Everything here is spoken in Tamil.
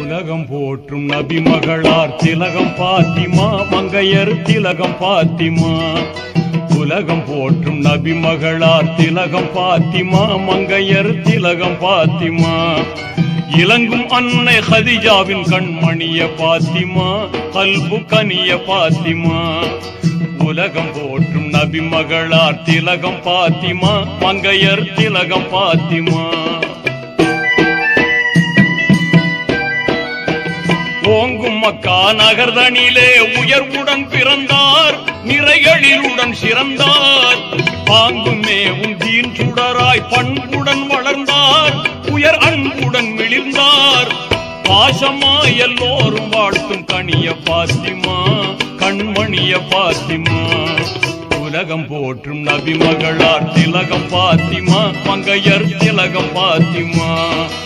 உலகம் போற்றும் நபி மகளார் திலகம் பாத்திமா மங்கையர் திலகம் பாத்திமா உலகம் போற்றும் நபி மகளார் திலகம் பாத்திமா மங்கையர் திலகம் பாத்திமா இலங்கும் அன்னை ஹதிஜாவின் கண்மணிய பாத்திமா கல்பு கனிய பாத்திமா உலகம் போற்றும் நபி மகளார் திலகம் பாத்திமா மங்கையர் திலகம் பாத்திமா ஓங்கும் மக்கா நகர்தனிலே உயர்வுடன் பிறந்தார் நிறைகளிலுடன் சிறந்தார் பாங்கும் மேவும் தீன் சுடராய் பண்புடன் வளர்ந்தார் உயர் அன்புடன் மிளிர்ந்தார் பாசமாய் எல்லோரும் வாழ்த்தும் கனிய பாத்திமா கண்மணிய பாத்திமா உலகம் போற்றும் நபி மகளார் திலகம் பாத்திமா மங்கையர் திலகம் பாத்திமா